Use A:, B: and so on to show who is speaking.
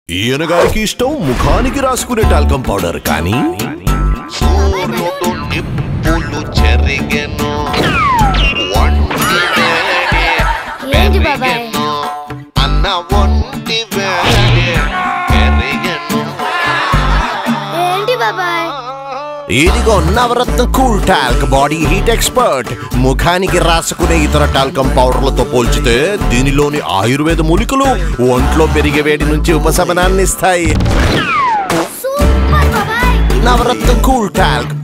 A: ఈయన గారికి ఇష్టం ముఖానికి రాసుకునే టాల్కం పౌడర్ కానీ
B: సూర్యుడు నిప్పులు చెరిగెను ఒంటి వేడి
C: ఏంటి బాబాయ్?
B: పెరిగెను అన్న ఒంటి వేడి పెరిగెను
C: ఏంటి బాబాయ్
A: ఇదిగో Navaratna cool talc body heat expert ముఖానికి రాసుకునే ఇతర టాల్కం పౌడర్లతో పోల్చితే దీనిలోని ఆయుర్వేద మూలికలు ఒంట్లో పెరిగే వేడి నుంచి ఉపశమనాన్ని ఇస్తాయి
C: సూపర్ బాబాయ్
A: నవరత్న కూల్ టాల్క్